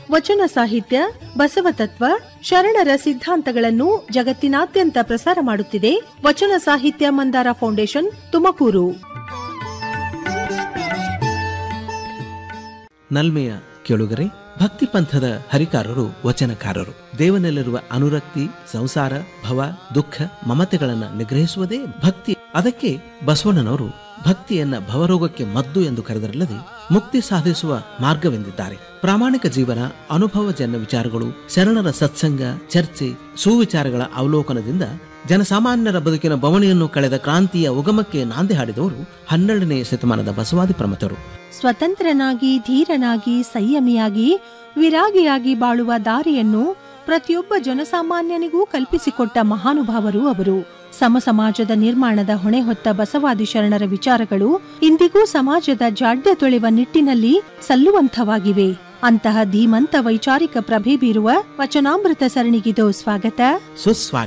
ವಚನ ಸಾಹಿತ್ಯ ಬಸವ ತತ್ವ ಶರಣರ ಸಿದ್ಧಾಂತಗಳನ್ನು ಜಗತ್ತಿನಾದ್ಯಂತ ಪ್ರಸಾರ ಮಾಡುತ್ತಿದೆ ವಚನ ಸಾಹಿತ್ಯ ಮಂದಾರ ಫೌಂಡೇಶನ್ ತುಮಕೂರು ನಲ್ಮೆಯ ಕೇಳುಗರೆ ಭಕ್ತಿ ಪಂಥದ ಹರಿಕಾರರು ವಚನಕಾರರು ದೇವನಲ್ಲಿರುವ ಅನುರಕ್ತಿ ಸಂಸಾರ ಭವ ದುಃಖ ಮಮತೆಗಳನ್ನ ನಿಗ್ರಹಿಸುವುದೇ ಭಕ್ತಿ ಅದಕ್ಕೆ ಬಸವಣ್ಣನವರು ಭಕ್ತಿಯನ್ನ ಭವರೋಗಕ್ಕೆ ಮದ್ದು ಎಂದು ಕರೆದರಲ್ಲದೆ ಮುಕ್ತಿ ಸಾಧಿಸುವ ಮಾರ್ಗವೆಂದಿದ್ದಾರೆ ಪ್ರಾಮಾಣಿಕ ಜೀವನ ಅನುಭವಜನ್ಯ ವಿಚಾರಗಳು ಶರಣರ ಸತ್ಸಂಗ ಚರ್ಚೆ ಸುವಿಚಾರಗಳ ಅವಲೋಕನದಿಂದ ಜನಸಾಮಾನ್ಯರ ಬದುಕಿನ ಬವಣೆಯನ್ನು ಕಳೆದ ಕ್ರಾಂತಿಯ ಉಗಮಕ್ಕೆ ನಾಂದಿ ಹಾಡಿದವರು ಹನ್ನೆರಡನೇ ಶತಮಾನದ ಬಸವಾದಿ ಪ್ರಮತರು ಸ್ವತಂತ್ರನಾಗಿ ಧೀರನಾಗಿ ಸಂಯಮಿಯಾಗಿ ವಿರಾಗಿಯಾಗಿ ಬಾಳುವ ದಾರಿಯನ್ನು ಪ್ರತಿಯೊಬ್ಬ ಜನಸಾಮಾನ್ಯನಿಗೂ ಕಲ್ಪಿಸಿಕೊಟ್ಟ ಮಹಾನುಭಾವರು ಅವರು ಸಮ ಸಮಾಜದ ನಿರ್ಮಾಣದ ಹೊಣೆ ಹೊತ್ತ ಬಸವಾದಿ ಶರಣರ ವಿಚಾರಗಳು ಇಂದಿಗೂ ಸಮಾಜದ ಜಾಡ್ಯ ತೊಳೆವ ನಿಟ್ಟಿನಲ್ಲಿ ಸಲ್ಲುವಂಥವಾಗಿವೆ ಅಂತಹ ಧೀಮಂತ ವೈಚಾರಿಕ ಪ್ರಭೆ ಬೀರುವ ವಚನಾಮೃತ ಸರಣಿಗಿದು ಸ್ವಾಗತ ಸುಸ್ವಾಗತ